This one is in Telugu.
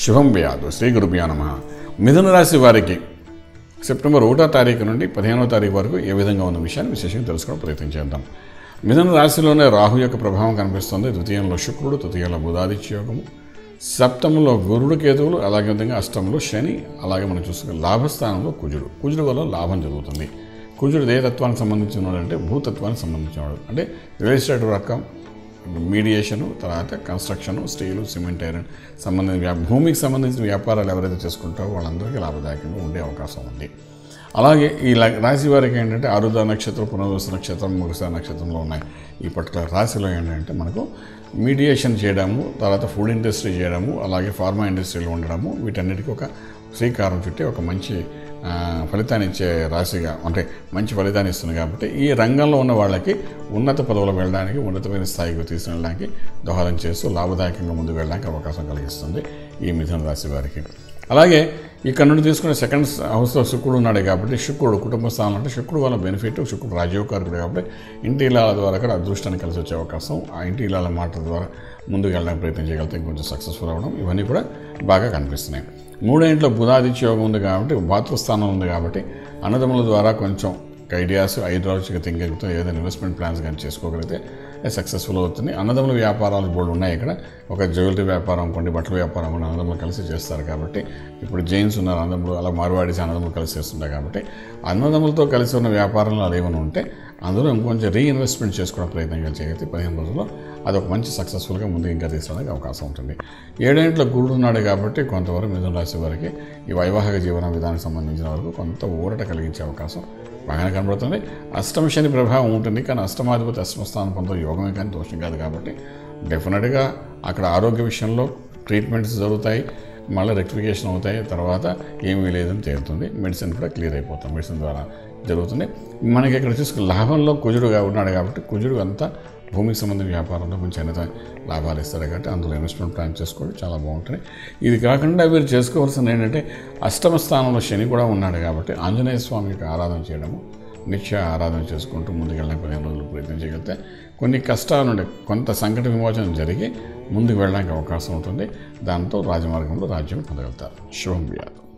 శుభం వ్యాధు శ్రీ గురుభ్యో నమ మిథున రాశి వారికి సెప్టెంబర్ ఒకటో తారీఖు నుండి పదిహేనవ తారీఖు వరకు ఏ విధంగా ఉన్న విషయాన్ని విశేషంగా తెలుసుకోవడం ప్రయత్నం చేద్దాం మిథున రాశిలోనే రాహు యొక్క ప్రభావం కనిపిస్తుంది ద్వితీయంలో శుక్రుడు తృతీయంలో బుధాదిత్య యోగము సప్తమంలో గురుడు కేతువులు అలాగే విధంగా అష్టంలో శని అలాగే మనం చూసుకున్న లాభస్థానంలో కుజుడు కుజుడు వల్ల లాభం జరుగుతుంది కుజుడు ఏ తత్వానికి సంబంధించినవాడు అంటే భూతత్వానికి సంబంధించినవాడు అంటే రియల్ ఎస్టేట్ రకం మీడియేషను తర్వాత కన్స్ట్రక్షను స్టీలు సిమెంట్ ఐరన్ సంబంధించిన వ్యా- భూమికి సంబంధించిన వ్యాపారాలు ఎవరైతే చేసుకుంటారో వాళ్ళందరికీ లాభదాయకంగా ఉండే అవకాశం ఉంది అలాగే ఈ లా- రాశి వారికి ఏంటంటే ఆరుద నక్షత్రం పునర్వస నక్షత్రం ముగస నక్షత్రంలో ఉన్నాయి ఈ పర్టికులర్ రాశిలో ఏంటంటే మనకు మీడియేషన్ చేయడము తర్వాత ఫుడ్ ఇండస్ట్రీ చేయడము అలాగే ఫార్మా ఇండస్ట్రీలో ఉండడము వీటన్నిటికీ ఒక శ్రీకారం చుట్టి ఒక మంచి ఆ, ఫలితాన్ని ఇచ్చే రాశిగా అంటే మంచి ఫలితాన్ని ఇస్తుంది కాబట్టి ఈ రంగంలో ఉన్న వాళ్ళకి ఉన్నత పదవులకు వెళ్ళడానికి ఉన్నతమైన స్థాయికి తీసుకెళ్ళడానికి దోహదం చేస్తూ లాభదాయకంగా ముందుకు వెళ్ళడానికి అవకాశం కలిగిస్తుంది ఈ మిథున రాశి వారికి అలాగే ఇక్కడ నుండి తీసుకునే సెకండ్ హౌస్లో శుక్రుడు ఉన్నాడు కాబట్టి శుక్రుడు కుటుంబ స్థానం అంటే శుక్రుడు వల్ల బెనిఫిట్ శుక్రుడు రాజయోగకారకుడు కాబట్టి ఇంటి ఇళ్ళ ద్వారా కూడా అదృష్టాన్ని కలిసి వచ్చే అవకాశం ఆ ఇంటి ఇళ్ళ మాటల ద్వారా ముందుకు వెళ్ళడానికి ప్రయత్నం చేయగలిగితే ఇంకొంచెం సక్సెస్ఫుల్ అవ్వడం ఇవన్నీ కూడా బాగా కనిపిస్తున్నాయి మూడో ఇంట్లో బుధాదిత్య యోగం ఉంది కాబట్టి భాతృస్థానం ఉంది కాబట్టి అన్నదమ్ముల ద్వారా కొంచెం ఐడియాస్ ఐడియాలజికల్ థింకింగ్తో ఏదైనా ఇన్వెస్ట్మెంట్ ప్లాన్స్ కానీ చేసుకోగలిగితే అది సక్సెస్ఫుల్ అవుతుంది అన్నదమ్ముల వ్యాపారాలు బోర్డు ఉన్నాయి ఇక్కడ ఒక జ్యువెలరీ వ్యాపారం కొన్ని బట్టల వ్యాపారం కొన్ని అన్నదమ్ములు కలిసి చేస్తారు కాబట్టి ఇప్పుడు జైన్స్ ఉన్నారు అన్నదమ్ములు అలా మార్వాడీస్ అన్నదమ్ములు కలిసి చేస్తుంటారు కాబట్టి అన్నదమ్ములతో కలిసి ఉన్న వ్యాపారంలో అది ఏమైనా ఉంటే అందులో ఇంకొంచెం రీఇన్వెస్ట్మెంట్ చేసుకోవడం ప్రయత్నం చేయగలిగితే పదిహేను రోజుల్లో అది ఒక మంచి సక్సెస్ఫుల్గా ముందుకు ఇంకా తీసుకోవడానికి అవకాశం ఉంటుంది ఏడేంట్లో గురుడు ఉన్నాడు కాబట్టి కొంతవరకు మిథున రాశి వారికి ఈ వైవాహిక జీవన విధానానికి సంబంధించిన వరకు కొంత ఊరట కలిగించే అవకాశం బాగానే కనబడుతుంది అష్టమ శని ప్రభావం ఉంటుంది కానీ అష్టమాధిపతి అష్టమ స్థానం పొందే యోగమే కానీ దోషం కాదు కాబట్టి డెఫినెట్గా అక్కడ ఆరోగ్య విషయంలో ట్రీట్మెంట్స్ జరుగుతాయి మళ్ళీ రెక్టిఫికేషన్ అవుతాయి తర్వాత ఏమీ లేదని తేలుతుంది మెడిసిన్ కూడా క్లియర్ అయిపోతుంది మెడిసిన్ ద్వారా జరుగుతుంది మనకి ఇక్కడ చూసుకుని లాభంలో కుజుడుగా ఉన్నాడు కాబట్టి కుజుడు అంతా భూమికి సంబంధించిన వ్యాపారంలో కొంచెం అనేది లాభాలు ఇస్తారు కాబట్టి అందులో ఇన్వెస్ట్మెంట్ ప్లాన్ చేసుకోవడం చాలా బాగుంటుంది ఇది కాకుండా వీరు చేసుకోవాల్సింది ఏంటంటే అష్టమ స్థానంలో శని కూడా ఉన్నాడు కాబట్టి ఆంజనేయ స్వామి యొక్క ఆరాధన చేయడము నిత్య ఆరాధన చేసుకుంటూ ముందుకెళ్ళడానికి పదిహేను రోజులు ప్రయత్నం చేయగలిగితే కొన్ని కష్టాల నుండి కొంత సంకట విమోచన జరిగి ముందుకు వెళ్ళడానికి అవకాశం ఉంటుంది దాంతో రాజమార్గంలో రాజ్యం పొందగలుగుతారు శుభం వ్యాధం